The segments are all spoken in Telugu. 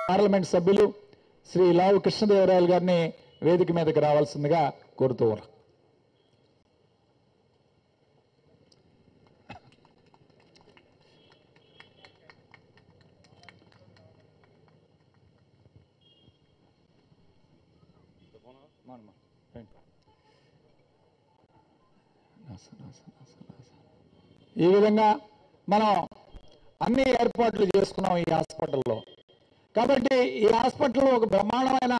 పార్లమెంట్ సభ్యులు శ్రీ లావు కృష్ణదేవరాయలు గారిని వేదిక మీదకి రావాల్సిందిగా కోరుతూ ఉన్నాం ఈ విధంగా మనం అన్ని ఏర్పాట్లు చేసుకున్నాం ఈ హాస్పిటల్లో కాబట్టి ఈ హాస్పిటల్ ఒక బ్రహ్మాండమైన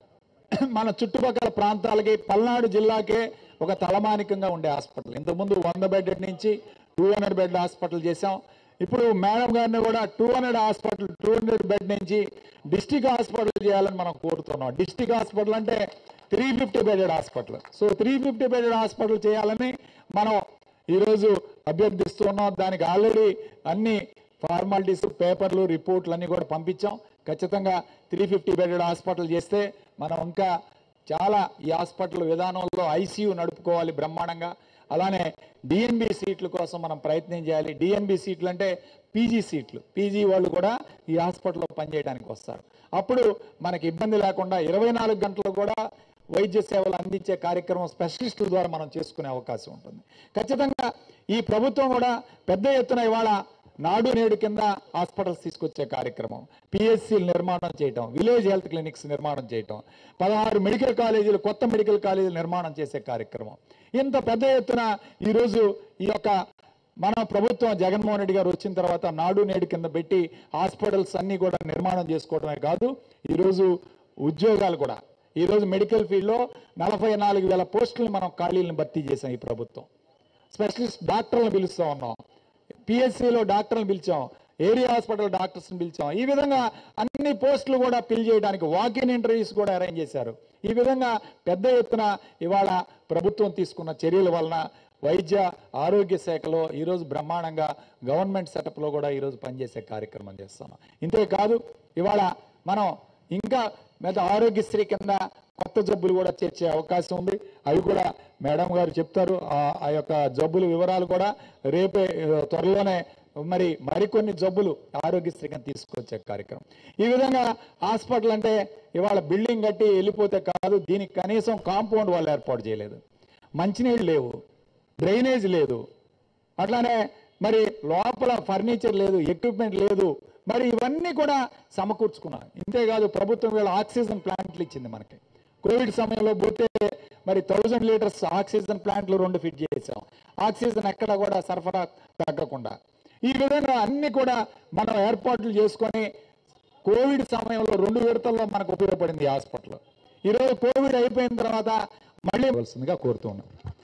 మన చుట్టుపక్కల ప్రాంతాలకి పల్నాడు జిల్లాకే ఒక తలమానికంగా ఉండే హాస్పిటల్ ఇంతకుముందు వంద బెడ్ నుంచి టూ హండ్రెడ్ బెడ్ హాస్పిటల్ చేసాం ఇప్పుడు మేడం గారిని కూడా two hundred hospital two hundred bed నుంచి డిస్టిక్ హాస్పిటల్ చేయాలని మనం కోరుతున్నాం డిస్టిక్ హాస్పిటల్ అంటే three fifty bedded hospital so three fifty bedded hospital చేయాలని మనం ఈరోజు అభ్యర్థిస్తున్నాం దానికి ఆల్రెడీ అన్ని ఫార్మాలిటీస్ పేపర్లు రిపోర్ట్లు అన్ని కూడా పంపించాం ఖచ్చితంగా త్రీ ఫిఫ్టీ బెడెడ్ హాస్పిటల్ చేస్తే మనం ఇంకా చాలా ఈ హాస్పిటల్ విధానంలో ఐసీయూ నడుపుకోవాలి బ్రహ్మాండంగా అలానే డిఎన్బి సీట్ల కోసం మనం ప్రయత్నం చేయాలి డిఎన్బి సీట్లు అంటే పీజీ సీట్లు పీజీ వాళ్ళు కూడా ఈ హాస్పిటల్లో పనిచేయడానికి వస్తారు అప్పుడు మనకి ఇబ్బంది లేకుండా ఇరవై నాలుగు గంటలు కూడా వైద్య సేవలు అందించే కార్యక్రమం స్పెషలిస్టుల ద్వారా మనం చేసుకునే అవకాశం ఉంటుంది ఖచ్చితంగా ఈ ప్రభుత్వం కూడా పెద్ద ఎత్తున ఇవాళ నాడు నేడు కింద హాస్పిటల్స్ తీసుకొచ్చే కార్యక్రమం పిఎస్సీలు నిర్మాణం చేయటం విలేజ్ హెల్త్ క్లినిక్స్ నిర్మాణం చేయటం పదహారు మెడికల్ కాలేజీలు కొత్త మెడికల్ కాలేజీలు నిర్మాణం చేసే కార్యక్రమం ఇంత పెద్ద ఎత్తున ఈరోజు ఈ యొక్క మన ప్రభుత్వం జగన్మోహన్ రెడ్డి గారు వచ్చిన తర్వాత నాడు నేడు కింద పెట్టి హాస్పిటల్స్ అన్ని కూడా నిర్మాణం చేసుకోవడమే కాదు ఈరోజు ఉద్యోగాలు కూడా ఈరోజు మెడికల్ ఫీల్డ్లో నలభై నాలుగు వేల పోస్టులు మనం ఖాళీలను భర్తీ చేసాం ఈ ప్రభుత్వం స్పెషలిస్ట్ డాక్టర్లను పిలుస్తూ ఉన్నాం పిఎస్సిలో డాక్టర్లను పిలిచాం ఏరియా హాస్పిటల్ డాక్టర్స్ని పిలిచాం ఈ విధంగా అన్ని పోస్టులు కూడా ఫిల్ చేయడానికి వాకిన్ ఇంటర్వ్యూస్ కూడా అరేంజ్ చేశారు ఈ విధంగా పెద్ద ఎత్తున ఇవాళ ప్రభుత్వం తీసుకున్న చర్యల వలన వైద్య ఆరోగ్య శాఖలో ఈరోజు బ్రహ్మాండంగా గవర్నమెంట్ సెటప్లో కూడా ఈరోజు పనిచేసే కార్యక్రమం చేస్తున్నాం ఇంతేకాదు ఇవాళ మనం ఇంకా మీద ఆరోగ్యశ్రీ కింద కొత్త జబ్బులు కూడా చేర్చే అవకాశం ఉంది అవి కూడా మేడం గారు చెప్తారు ఆ- ఆ యొక్క జబ్బుల వివరాలు కూడా రేపే ఆ, త్వరలోనే మరి మరికొన్ని జబ్బులు ఆరోగ్యశ్రీ కింద తీసుకొచ్చే కార్యక్రమం ఈ విధంగా హాస్పిటల్ అంటే ఇవాళ బిల్డింగ్ కట్టి వెళ్ళిపోతే కాదు దీనికి కనీసం కాంపౌండ్ వాళ్ళు ఏర్పాటు చేయలేదు మంచినీళ్ళు లేవు డ్రైనేజ్ లేదు అట్లానే మరి లోపల ఫర్నిచర్ లేదు ఎక్విప్మెంట్ లేదు మరి ఇవన్నీ కూడా సమకూర్చుకున్నాం ఇంతేకాదు ప్రభుత్వం వీళ్ళ ఆక్సిజన్ ప్లాంట్లు ఇచ్చింది మనకి కోవిడ్ సమయంలో పోతే మరి థౌజండ్ లీటర్స్ ఆక్సిజన్ ప్లాంట్లు రెండు ఫిట్ చేసాం ఆక్సిజన్ ఎక్కడ కూడా సరఫరా తగ్గకుండా ఈ విధంగా అన్ని కూడా మనం ఏర్పాట్లు చేసుకొని కోవిడ్ సమయంలో రెండు విడతల్లో మనకు ఉపయోగపడింది ఈ హాస్పిటల్ ఈరోజు కోవిడ్ అయిపోయిన తర్వాత మళ్ళీ ఇవ్వాల్సిందిగా కోరుతున్నాం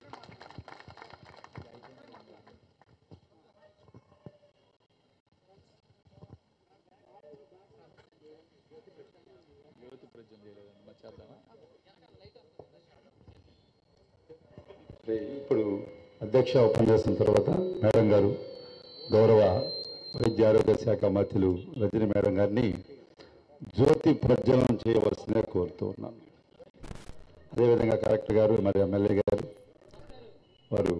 మరి ఇప్పుడు అధ్యక్ష ఉపన్యాసం తర్వాత మేడం గారు గౌరవ వైద్య ఆరోగ్య శాఖ మంత్రులు రజని మేడం గారిని జ్యోతి ప్రజ్వలనం చేయవలసిందే కోరుతూ ఉన్నాను అదేవిధంగా కలెక్టర్ గారు మరి ఎమ్మెల్యే గారు వారు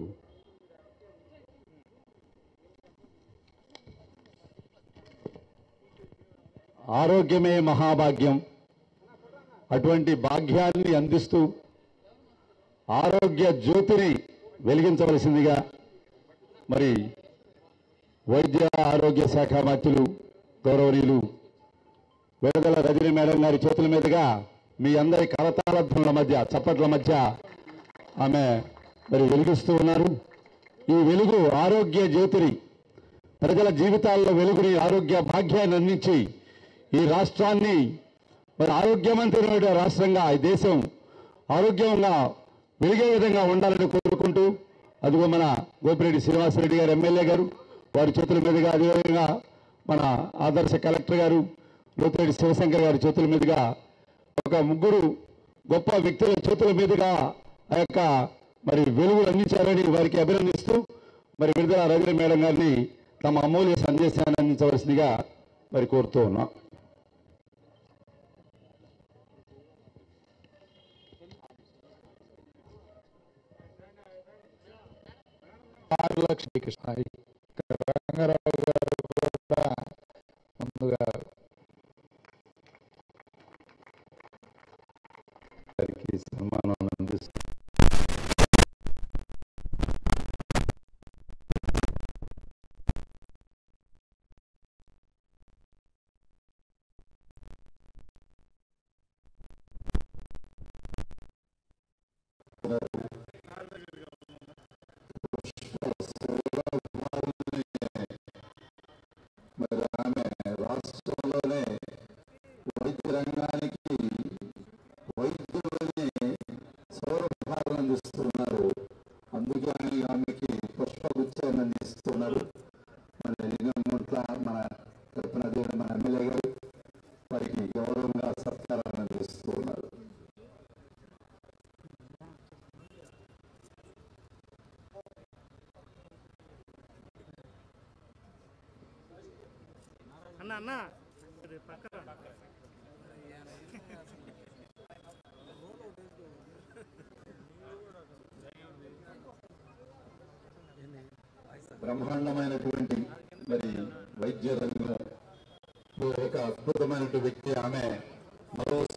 ఆరోగ్యమే మహాభాగ్యం అటువంటి భాగ్యాన్ని అందిస్తూ ఆరోగ్య జ్యోతిని వెలిగించవలసిందిగా మరి వైద్య ఆరోగ్య శాఖ మంత్రులు గౌరవనీయులు విడుదల రజని మేడం గారి చేతుల మీదుగా మీ అందరి కరతాళ ధ్వనుల మధ్య చప్పట్ల మధ్య ఆమె మరి వెలిగిస్తూ ఉన్నారు ఈ వెలుగు ఆరోగ్య జ్యోతిని ప్రజల జీవితాల్లో వెలుగుని ఆరోగ్య భాగ్యాన్ని అందించి ఈ రాష్ట్రాన్ని మరి ఆరోగ్యవంతమైన రాష్ట్రంగా ఈ దేశం ఆరోగ్యంగా వెలిగే విధంగా ఉండాలని కోరుకుంటూ అదిగో మన గోపిరెడ్డి శ్రీనివాసరెడ్డి గారు ఎమ్మెల్యే గారు వారి చేతుల మీదుగా అదేవిధంగా మన ఆదర్శ కలెక్టర్ గారు లోపిరెడ్డి శివశంకర్ గారి చేతుల మీదుగా ఒక ముగ్గురు గొప్ప వ్యక్తుల చేతుల మీదుగా ఆ యొక్క మరి వెలుగులు అందించారని వారికి అభినందిస్తూ మరి విడుదల రజని మేడం గారిని తమ అమూల్య సందేశాన్ని అందించవలసిందిగా మరి కోరుతూ ఉన్నాం ఆరు లక్షల కృష్ణ ఇక్కడ రంగారావు గారు కూడా ముందుగా మన లింగంట్ల మన తరపున అదే మన ఎమ్మెల్యే గారు వారికి గౌరవంగా సత్కారాన్ని అందిస్తూ ఉన్నారు అన్న అన్న ఇది పక్కన బ్రహ్మాండమైనటువంటి మరి వైద్య రంగంలో ఒక అద్భుతమైనటువంటి వ్యక్తి ఆమె మరో